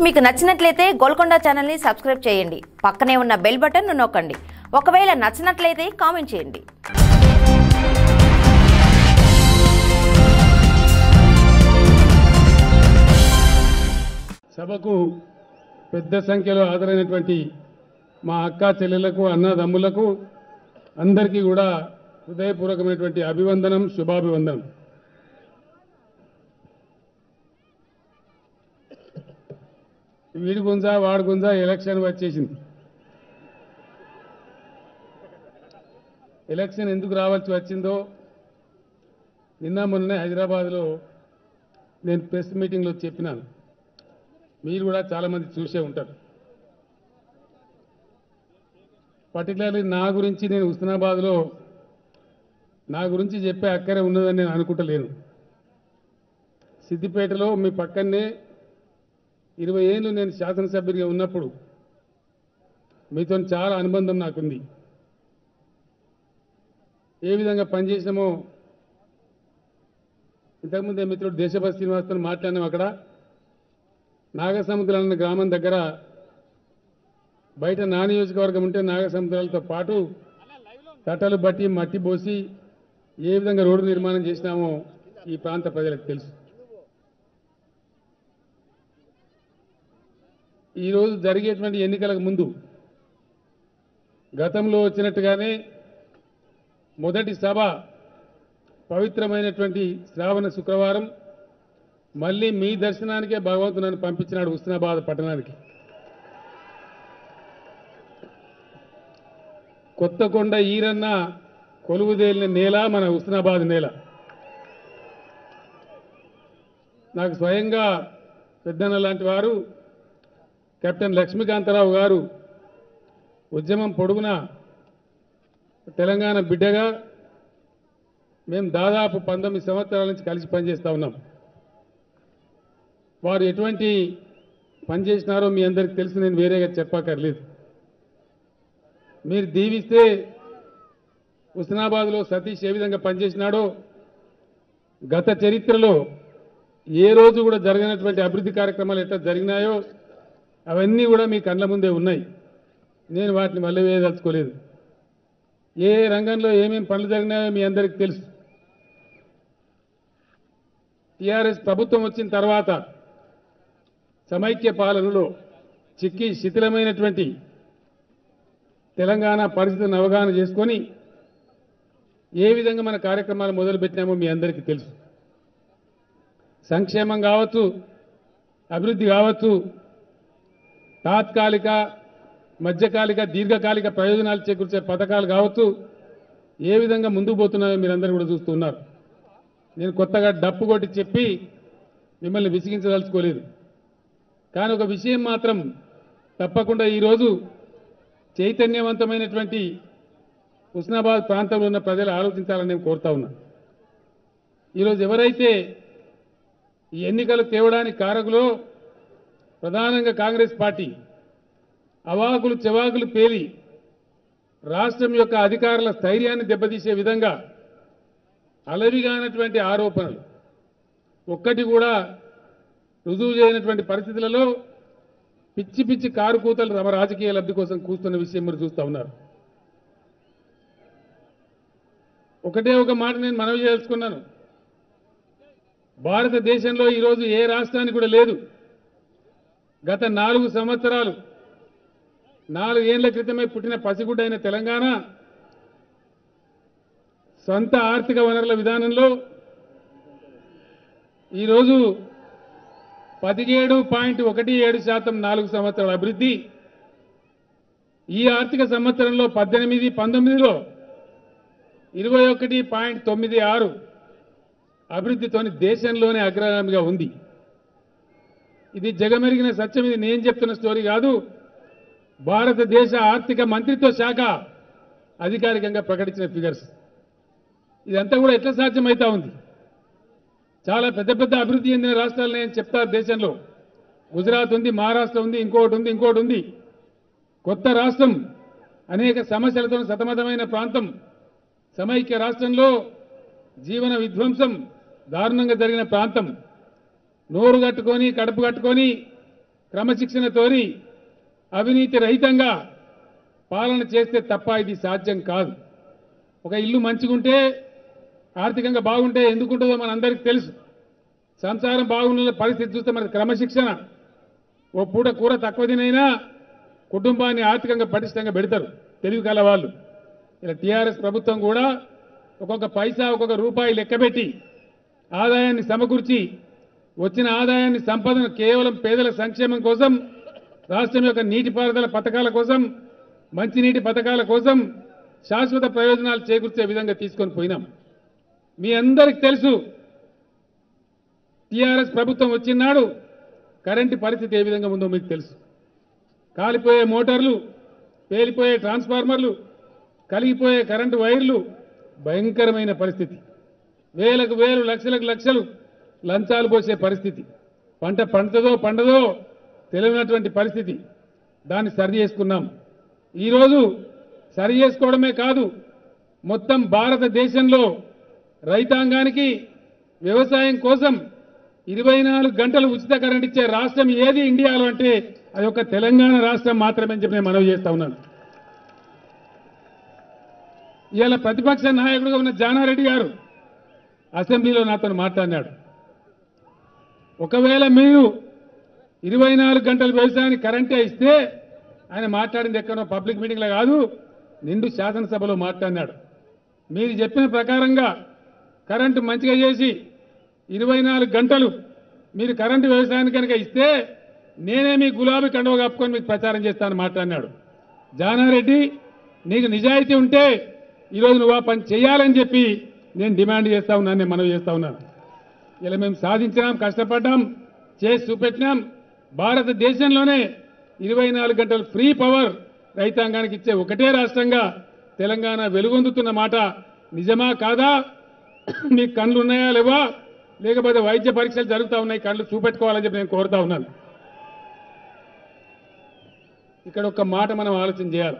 మీకు నచ్చినట్లయితే గోల్కొండ ఛానల్ని సబ్స్క్రైబ్ చేయండి పక్కనే ఉన్న బెల్ బటన్ నొక్కండి ఒకవేళ నచ్చినట్లయితే కామెంట్ చేయండి సభకు పెద్ద సంఖ్యలో హాజరైనటువంటి మా అక్క చెల్లెలకు అన్నదమ్ములకు అందరికీ కూడా హృదయపూర్వకమైనటువంటి అభివందనం శుభాభివందనం వీడి గుంజా వాడి గుంజా ఎలక్షన్ వచ్చేసింది ఎలక్షన్ ఎందుకు రావాల్సి వచ్చిందో నిన్న మొన్ననే హైదరాబాద్లో నేను ప్రెస్ మీటింగ్లో చెప్పినాను మీరు కూడా చాలామంది చూసే ఉంటారు పర్టికులర్లీ నా గురించి నేను హుస్నాబాద్లో నా గురించి చెప్పే అక్కరే ఉన్నదని నేను అనుకుంటలేను సిద్దిపేటలో మీ పక్కనే ఇరవై ఏళ్ళు నేను శాసనసభ్యుడిగా ఉన్నప్పుడు మీతో చాలా అనుబంధం నాకుంది ఏ విధంగా పనిచేసినామో ఇంతకుముందే మిత్రుడు దేశభక్తి శ్రీనివాస్తో మాట్లాడినాం అక్కడ నాగసముద్రం అన్న గ్రామం దగ్గర బయట నా నియోజకవర్గం ఉంటే నాగసముద్రాలతో పాటు తట్టలు బట్టి మట్టి పోసి ఏ విధంగా రోడ్డు నిర్మాణం చేసినామో ఈ ప్రాంత ప్రజలకు తెలుసు ఈరోజు జరిగేటువంటి ఎన్నికలకు ముందు గతంలో వచ్చినట్టుగానే మొదటి సభ పవిత్రమైనటువంటి శ్రావణ శుక్రవారం మళ్ళీ మీ దర్శనానికే భగవంతుడు నన్ను పంపించినాడు హుస్నాబాద్ పట్టణానికి కొత్తకొండ ఈరన్న కొలువుదేలిన నేల మన హుస్నాబాద్ నేల నాకు స్వయంగా పెద్దన్న లాంటి వారు కెప్టెన్ లక్ష్మీకాంతరావు గారు ఉద్యమం పొడుగున తెలంగాణ బిడ్డగా మేము దాదాపు పంతొమ్మిది సంవత్సరాల నుంచి కలిసి పనిచేస్తూ ఉన్నాం వారు ఎటువంటి పని చేసినారో మీ అందరికి తెలుసు నేను వేరేగా చెప్పక్కర్లేదు మీరు దీవిస్తే హుస్నాబాద్లో సతీష్ ఏ విధంగా పనిచేసినాడో గత చరిత్రలో ఏ రోజు కూడా జరిగినటువంటి అభివృద్ధి కార్యక్రమాలు ఎట్లా జరిగినాయో అవన్నీ కూడా మీ కళ్ళ ముందే ఉన్నాయి నేను వాటిని మళ్ళీ వేయదలుచుకోలేదు ఏ రంగంలో ఏమేమి పనులు జరిగినాయో మీ అందరికీ తెలుసు టీఆర్ఎస్ ప్రభుత్వం వచ్చిన తర్వాత సమైక్య పాలనలో చిక్కి శిథిలమైనటువంటి తెలంగాణ పరిస్థితిని అవగాహన చేసుకొని ఏ విధంగా మన కార్యక్రమాలు మొదలుపెట్టినామో మీ అందరికీ తెలుసు సంక్షేమం కావచ్చు అభివృద్ధి కావచ్చు తాత్కాలిక మధ్యకాలిక దీర్ఘకాలిక ప్రయోజనాలు చేకూర్చే పథకాలు కావచ్చు ఏ విధంగా ముందుకు పోతున్నాయో మీరందరూ కూడా చూస్తున్నారు నేను కొత్తగా డప్పు కొట్టి చెప్పి మిమ్మల్ని విసిగించదలుచుకోలేదు కానీ ఒక విషయం మాత్రం తప్పకుండా ఈరోజు చైతన్యవంతమైనటువంటి హుస్నాబాద్ ప్రాంతంలో ఉన్న ప్రజలు ఆలోచించాలని నేను కోరుతా ఉన్నా ఈరోజు ఎవరైతే ఈ ఎన్నికలు తేవడానికి కారకులో ప్రధానంగా కాంగ్రెస్ పార్టీ అవాకులు చెవాకులు పేలి రాష్ట్రం యొక్క అధికారుల స్థైర్యాన్ని దెబ్బతీసే విధంగా అలవిగానటువంటి ఆరోపణలు ఒక్కటి కూడా రుజువు చేయనటువంటి పరిస్థితులలో పిచ్చి పిచ్చి కారు కూతలు తమ రాజకీయ లబ్ధి కోసం కూస్తున్న విషయం మీరు చూస్తూ ఉన్నారు ఒకటే ఒక మాట నేను మనవి చేసుకున్నాను భారతదేశంలో ఈరోజు ఏ రాష్ట్రానికి కూడా లేదు గత నాలుగు సంవత్సరాలు నాలుగేళ్ల క్రితమే పుట్టిన పసిగుడ్డైన తెలంగాణ సొంత ఆర్థిక వనరుల విధానంలో ఈరోజు పదిహేడు పాయింట్ ఒకటి ఏడు శాతం నాలుగు సంవత్సరాల అభివృద్ధి ఈ ఆర్థిక సంవత్సరంలో పద్దెనిమిది పంతొమ్మిదిలో ఇరవై ఒకటి పాయింట్ తొమ్మిది ఆరు అభివృద్ధితోని దేశంలోనే అగ్రగామిగా ఉంది ఇది జగమెరిగిన సత్యం ఇది నేను చెప్తున్న స్టోరీ కాదు భారతదేశ ఆర్థిక మంత్రిత్వ శాఖ అధికారికంగా ప్రకటించిన ఫిగర్స్ ఇదంతా కూడా ఎట్లా సాధ్యమవుతా ఉంది చాలా పెద్ద పెద్ద అభివృద్ధి చెందిన రాష్ట్రాలు నేను చెప్తారు దేశంలో గుజరాత్ ఉంది మహారాష్ట్ర ఉంది ఇంకోటి ఉంది ఇంకోటి ఉంది కొత్త రాష్ట్రం అనేక సమస్యలతో సతమతమైన ప్రాంతం సమైక్య రాష్ట్రంలో జీవన విధ్వంసం దారుణంగా జరిగిన ప్రాంతం నోరు కట్టుకొని కడుపు కట్టుకొని క్రమశిక్షణతోని అవినీతి రహితంగా పాలన చేస్తే తప్ప ఇది సాధ్యం కాదు ఒక ఇల్లు మంచిగుంటే ఆర్థికంగా బాగుంటే ఎందుకుంటుందో మన అందరికీ తెలుసు సంసారం బాగున్న పరిస్థితి చూస్తే మనకి క్రమశిక్షణ ఓ పూట కూర తక్కువ తినైనా కుటుంబాన్ని ఆర్థికంగా పటిష్టంగా పెడతారు తెలివి కల వాళ్ళు ఇలా టీఆర్ఎస్ ప్రభుత్వం కూడా ఒక్కొక్క పైసా ఒక్కొక్క రూపాయి లెక్కబెట్టి ఆదాయాన్ని సమకూర్చి వచ్చిన ఆదాయాన్ని సంపదను కేవలం పేదల సంక్షేమం కోసం రాష్ట్రం యొక్క నీటిపారుదల పథకాల కోసం మంచినీటి పథకాల కోసం శాశ్వత ప్రయోజనాలు చేకూర్చే విధంగా తీసుకొని పోయినాం మీ అందరికి తెలుసు టీఆర్ఎస్ ప్రభుత్వం వచ్చినాడు కరెంటు పరిస్థితి ఏ విధంగా ఉందో మీకు తెలుసు కాలిపోయే మోటార్లు పేలిపోయే ట్రాన్స్ఫార్మర్లు కలిగిపోయే కరెంటు వైర్లు భయంకరమైన పరిస్థితి వేలకు వేలు లక్షలకు లక్షలు లంచాలు పోసే పరిస్థితి పంట పండుతుందో పండదో తెలియనటువంటి పరిస్థితి దాన్ని సరి చేసుకున్నాం ఈరోజు సరి చేసుకోవడమే కాదు మొత్తం భారతదేశంలో రైతాంగానికి వ్యవసాయం కోసం ఇరవై నాలుగు గంటలు ఉచిత కరెంట్ ఇచ్చే రాష్ట్రం ఏది ఇండియాలో అంటే అది ఒక తెలంగాణ రాష్ట్రం మాత్రమే అని చెప్పి నేను మనవి చేస్తా ఉన్నాను ఇవాళ ప్రతిపక్ష నాయకుడిగా ఉన్న జానారెడ్డి గారు అసెంబ్లీలో నాతో మాట్లాడినాడు ఒకవేళ మీరు ఇరవై నాలుగు గంటల వ్యవసాయానికి కరెంటే ఇస్తే ఆయన మాట్లాడింది ఎక్కడో పబ్లిక్ మీటింగ్లో కాదు నిండు శాసనసభలో మాట్లాడినాడు మీరు చెప్పిన ప్రకారంగా కరెంటు మంచిగా చేసి ఇరవై నాలుగు గంటలు మీరు కరెంటు వ్యవసాయానికి కనుక ఇస్తే నేనే మీ గులాబీ కండువ కప్పుకొని మీకు ప్రచారం చేస్తానని మాట్లాడినాడు జానారెడ్డి నీకు నిజాయితీ ఉంటే ఈరోజు నువ్వు ఆ పని చేయాలని చెప్పి నేను డిమాండ్ చేస్తా ఉన్నాను నేను మనవి చేస్తా ఉన్నాను ఇలా మేము సాధించినాం కష్టపడ్డాం చేసి చూపెట్టినాం భారతదేశంలోనే ఇరవై నాలుగు గంటలు ఫ్రీ పవర్ రైతాంగానికి ఇచ్చే ఒకటే రాష్ట్రంగా తెలంగాణ వెలుగొందుతున్న మాట నిజమా కాదా మీకు కళ్ళు ఉన్నాయా లేవా లేకపోతే వైద్య పరీక్షలు జరుగుతూ ఉన్నాయి కళ్ళు చూపెట్టుకోవాలని చెప్పి నేను కోరుతా ఉన్నాను ఇక్కడ ఒక మాట మనం ఆలోచన చేయాలి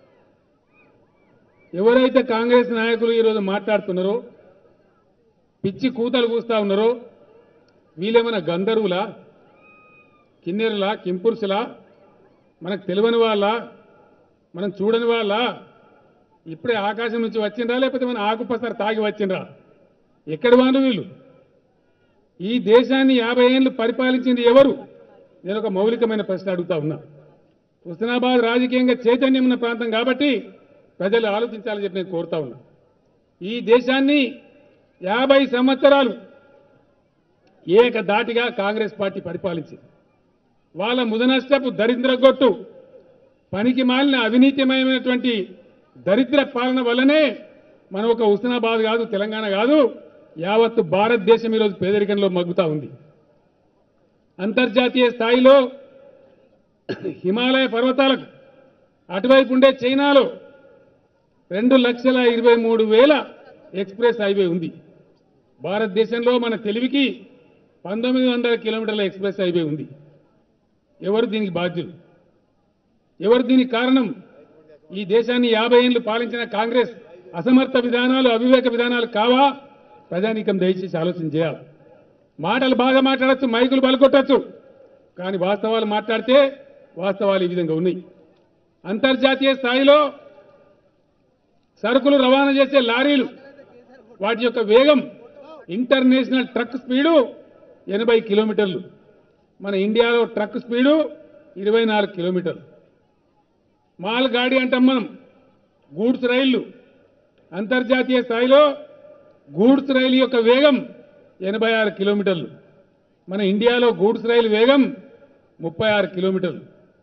ఎవరైతే కాంగ్రెస్ నాయకులు ఈరోజు మాట్లాడుతున్నారో పిచ్చి కూతలు కూస్తా ఉన్నారో వీళ్ళేమైనా గంధర్వులా కిన్నెరులా కింపురుషులా మనకు తెలియని వాళ్ళ మనం చూడని వాళ్ళ ఇప్పుడే ఆకాశం నుంచి వచ్చిండ్రా లేకపోతే మన ఆకుపసరు తాగి వచ్చిండ్రా ఎక్కడి వాళ్ళు వీళ్ళు ఈ దేశాన్ని యాభై ఏళ్ళు పరిపాలించింది ఎవరు నేను ఒక మౌలికమైన ప్రశ్న అడుగుతా ఉన్నా హుస్నాబాద్ రాజకీయంగా చైతన్యం ఉన్న ప్రాంతం కాబట్టి ప్రజలు ఆలోచించాలని చెప్పి నేను కోరుతా ఉన్నా ఈ దేశాన్ని యాభై సంవత్సరాలు ఏకదాటిగా కాంగ్రెస్ పార్టీ పరిపాలించింది వాళ్ళ ముదనష్టపు దరిద్రగొట్టు పనికి మాలిన అవినీతిమయమైనటువంటి దరిద్ర పాలన వల్లనే మనం ఒక హుస్నాబాద్ కాదు తెలంగాణ కాదు యావత్తు భారతదేశం ఈరోజు పేదరికంలో మగ్గుతా ఉంది అంతర్జాతీయ స్థాయిలో హిమాలయ పర్వతాలకు అటువైపు ఉండే చైనాలో రెండు లక్షల ఇరవై మూడు వేల ఎక్స్ప్రెస్ హైవే ఉంది భారతదేశంలో మన తెలివికి పంతొమ్మిది వందల కిలోమీటర్ల ఎక్స్ప్రెస్ హైవే ఉంది ఎవరు దీనికి బాధ్యులు ఎవరు దీనికి కారణం ఈ దేశాన్ని యాభై ఏళ్లు పాలించిన కాంగ్రెస్ అసమర్థ విధానాలు అవివేక విధానాలు కావా ప్రజానీకం దయచేసి ఆలోచన చేయాలి మాటలు బాగా మాట్లాడచ్చు మైకులు బలకొట్టచ్చు కానీ వాస్తవాలు మాట్లాడితే వాస్తవాలు ఈ విధంగా ఉన్నాయి అంతర్జాతీయ స్థాయిలో సరుకులు రవాణా చేసే లారీలు వాటి యొక్క వేగం ఇంటర్నేషనల్ ట్రక్ స్పీడు ఎనభై కిలోమీటర్లు మన ఇండియాలో ట్రక్ స్పీడు ఇరవై నాలుగు కిలోమీటర్లు మాల్ గాడి అంటాం మనం గూడ్స్ రైళ్లు అంతర్జాతీయ స్థాయిలో గూడ్స్ రైలు యొక్క వేగం ఎనభై ఆరు కిలోమీటర్లు మన ఇండియాలో గూడ్స్ రైలు వేగం ముప్పై ఆరు కిలోమీటర్లు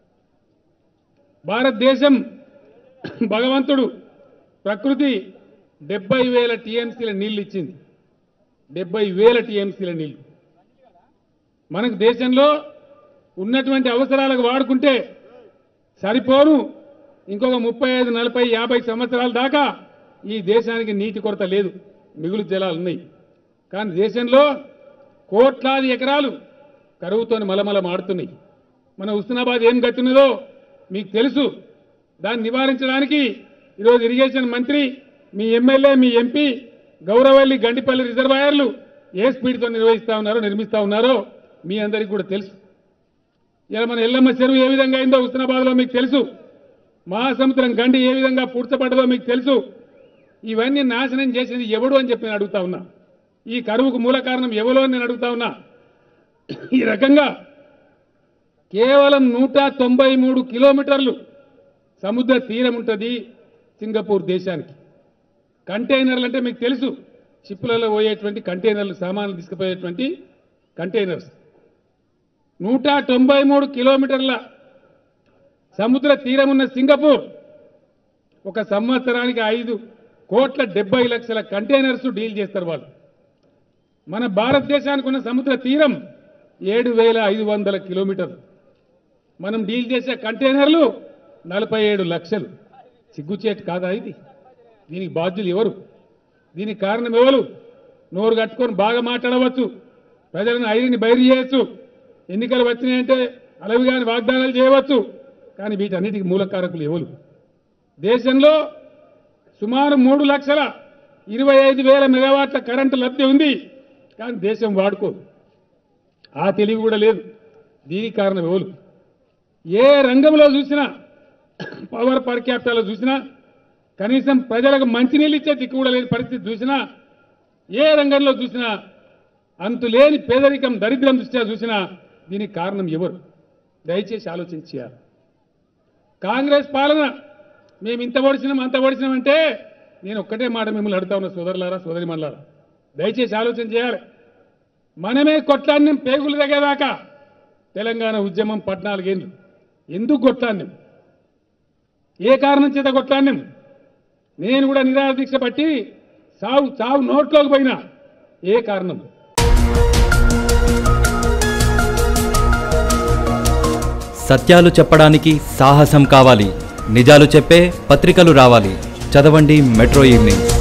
భారతదేశం భగవంతుడు ప్రకృతి డెబ్బై వేల టీఎంసీల నీళ్లు ఇచ్చింది డెబ్బై వేల టీఎంసీల నీళ్లు మనకు దేశంలో ఉన్నటువంటి అవసరాలకు వాడుకుంటే సరిపోను ఇంకొక ముప్పై ఐదు నలభై యాభై సంవత్సరాల దాకా ఈ దేశానికి నీటి కొరత లేదు మిగులు జలాలు ఉన్నాయి కానీ దేశంలో కోట్లాది ఎకరాలు కరువుతోని మలమల మాడుతున్నాయి మన హుస్నాబాద్ ఏం గట్టున్నదో మీకు తెలుసు దాన్ని నివారించడానికి ఈరోజు ఇరిగేషన్ మంత్రి మీ ఎమ్మెల్యే మీ ఎంపీ గౌరవల్లి గండిపల్లి రిజర్వాయర్లు ఏ స్పీడ్తో నిర్వహిస్తా ఉన్నారో నిర్మిస్తా ఉన్నారో మీ అందరికీ కూడా తెలుసు ఇలా మన ఎల్లమ్మ చెరువు ఏ విధంగా అయిందో హుస్నాబాద్లో మీకు తెలుసు మహాసముద్రం గండి ఏ విధంగా పూడ్చబడ్డదో మీకు తెలుసు ఇవన్నీ నాశనం చేసింది ఎవడు అని చెప్పి నేను అడుగుతా ఉన్నా ఈ కరువుకు మూల కారణం ఎవరో అని నేను అడుగుతా ఉన్నా ఈ రకంగా కేవలం నూట తొంభై మూడు కిలోమీటర్లు సముద్ర తీరం ఉంటుంది సింగపూర్ దేశానికి కంటైనర్లు అంటే మీకు తెలుసు షిప్పులలో పోయేటువంటి కంటైనర్లు సామాన్లు తీసుకుపోయేటువంటి కంటైనర్స్ నూట తొంభై మూడు కిలోమీటర్ల సముద్ర తీరం ఉన్న సింగపూర్ ఒక సంవత్సరానికి ఐదు కోట్ల డెబ్బై లక్షల కంటైనర్స్ డీల్ చేస్తారు వాళ్ళు మన భారతదేశానికి ఉన్న సముద్ర తీరం ఏడు వేల ఐదు వందల కిలోమీటర్లు మనం డీల్ చేసే కంటైనర్లు నలభై ఏడు లక్షలు సిగ్గుచేటు కాదా ఇది దీనికి బాధ్యులు ఎవరు దీనికి కారణం ఎవరు నోరు కట్టుకొని బాగా మాట్లాడవచ్చు ప్రజలను ఐరిని బయలు చేయొచ్చు ఎన్నికలు వచ్చినాయంటే అలవి కాని వాగ్దానాలు చేయవచ్చు కానీ వీటన్నిటికీ మూలకారకులు ఎవరు దేశంలో సుమారు మూడు లక్షల ఇరవై ఐదు వేల మెగావాట్ల కరెంటు లబ్ధి ఉంది కానీ దేశం వాడుకోదు ఆ తెలివి కూడా లేదు దీనికి కారణం ఎవరు ఏ రంగంలో చూసినా పవర్ పర్ క్యాపిటల్లో చూసినా కనీసం ప్రజలకు మంచినీళ్ళు ఇచ్చే దిక్కు కూడా లేని పరిస్థితి చూసినా ఏ రంగంలో చూసినా అంతులేని పేదరికం దరిద్రం దృష్ట్యా చూసినా దీనికి కారణం ఎవరు దయచేసి ఆలోచించాలి కాంగ్రెస్ పాలన మేము ఇంత పొడిచినాం అంత పొడిచినాం అంటే నేను ఒక్కటే మాట మిమ్మల్ని అడుగుతా ఉన్నా సోదరులారా సోదరి మళ్ళారా దయచేసి ఆలోచన చేయాలి మనమే కొట్లాడినాం పేగులు తగ్గేదాకా తెలంగాణ ఉద్యమం పద్నాలుగేళ్ళు ఎందుకు కొట్లాడినాం ఏ కారణం చేత కొట్లాడినాం నేను కూడా నిరాహార దీక్ష పట్టి సావు సావు నోట్లోకి పోయినా ఏ కారణం సత్యాలు చెప్పడానికి సాహసం కావాలి నిజాలు చెప్పే పత్రికలు రావాలి చదవండి మెట్రో ఈవినింగ్